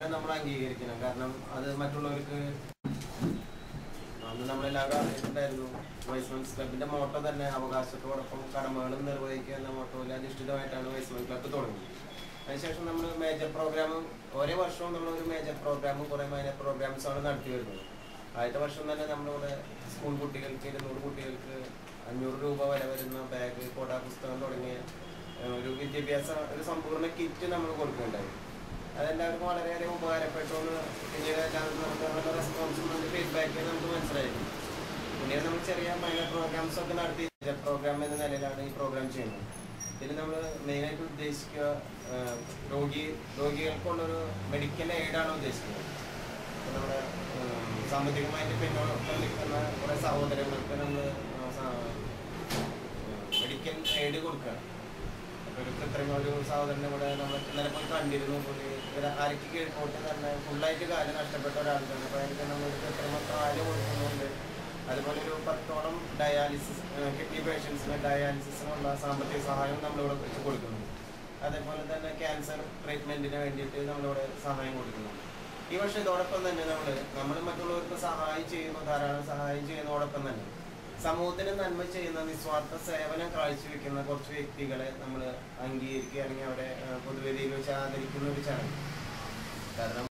നമ്മൾ അംഗീകരിക്കണം കാരണം അത് മറ്റുള്ളവർക്ക് അന്ന് നമ്മളെല്ലാവരും അറിഞ്ഞിട്ടുണ്ടായിരുന്നു വൈസ്മൻസ് ക്ലബിന്റെ മോട്ടോ തന്നെ അവകാശത്തോടൊപ്പം കടമകളും നിർവഹിക്കുക എന്ന മോട്ടോയിൽ അധിഷ്ഠിതമായിട്ടാണ് വൈസ്മൻ ക്ലബ് തുടങ്ങുന്നത് അതിനുശേഷം നമ്മൾ മേജർ പ്രോഗ്രാമും ഓരോ വർഷവും നമ്മൾ ഒരു മേജർ പ്രോഗ്രാമും കുറേ മൈനർ പ്രോഗ്രാംസ് ആണ് നടത്തി വരുന്നത് ആദ്യത്തെ വർഷം തന്നെ നമ്മളിവിടെ സ്കൂൾ കുട്ടികൾക്ക് ഇരുന്നൂറ് കുട്ടികൾക്ക് അഞ്ഞൂറ് രൂപ വരെ വരുന്ന ബാഗ് കൊട പുസ്തകം തുടങ്ങിയ ഏഹ്, ഒരു വിദ്യാഭ്യാസ ഒരു സമ്പൂർണ്ണ കിറ്റ് നമ്മൾ കൊടുക്കുന്നുണ്ടായി അതെല്ലാവർക്കും വളരെയേറെ ഉപകാരപ്പെട്ടു എന്ന് പിന്നീട് എല്ലാവർക്കും നമുക്ക് നല്ല റെസ്പോൺസും നല്ല ഫീഡ്ബാക്ക് നമുക്ക് മനസ്സിലായിരുന്നു പിന്നീട് നമ്മൾ ചെറിയ മൈനർ പ്രോഗ്രാംസ് ഒക്കെ നടത്തി പ്രോഗ്രാം എന്ന നിലയിലാണ് ഈ പ്രോഗ്രാം ചെയ്യുന്നത് ഇതിൽ നമ്മൾ മെയിനായിട്ട് ഉദ്ദേശിക്കുക ആ, രോഗി രോഗികൾക്കുള്ളൊരു മെഡിക്കൽ എയ്ഡാണ് ഉദ്ദേശിക്കുന്നത് അപ്പോൾ നമ്മുടെ ഉം, സാമ്പത്തികമായിട്ട് പിന്നോക്കം നിൽക്കുന്ന കുറേ സഹോദരങ്ങൾക്ക് നമ്മൾ മെഡിക്കൽ എയ്ഡ് കൊടുക്കുകയാണ് അപ്പോൾ ഒരു കൃത്രിമ ഒരു സഹോദരനെ കൂടെ നമ്മൾ ഇന്നലെ പോയി കണ്ടിരുന്നു പുള്ളി ഒരു അരക്ക് കീഴ്പോട്ട് തന്നെ ഫുള്ളായിട്ട് കാല് നഷ്ടപ്പെട്ട ഒരാൾക്കാണ് അപ്പോൾ അതിന് നമ്മൾ ഒരു കൃത്രിമ കാല് കൊടുക്കുന്നുണ്ട് അതുപോലെ ഒരു പത്തോളം ഡയാലിസിസ് കിഡ്നി പേഷ്യൻസിന് ഡയാലിസിസിനുള്ള സാമ്പത്തിക സഹായം നമ്മളിവിടെ വെച്ച് കൊടുക്കുന്നുണ്ട് അതേപോലെ തന്നെ ക്യാൻസർ ട്രീറ്റ്മെന്റിന് വേണ്ടിയിട്ട് നമ്മളിവിടെ സഹായം കൊടുക്കുന്നുണ്ട് ഈ വർഷം ഇതോടൊപ്പം തന്നെ നമ്മൾ നമ്മൾ മറ്റുള്ളവർക്ക് സഹായം ചെയ്യുന്നു ധാരാളം സഹായം ചെയ്യുന്നതോടൊപ്പം തന്നെ സമൂഹത്തിന് നന്മ ചെയ്യുന്ന നിസ്വാർത്ഥ സേവനം കാഴ്ചവെക്കുന്ന കുറച്ച് വ്യക്തികളെ നമ്മൾ അംഗീകരിക്കുക അല്ലെങ്കിൽ അവരെ ആ, പൊതുവേദിയിൽ വെച്ച് ആദരിക്കുന്ന ഒരു ചടങ്ങ് കാരണം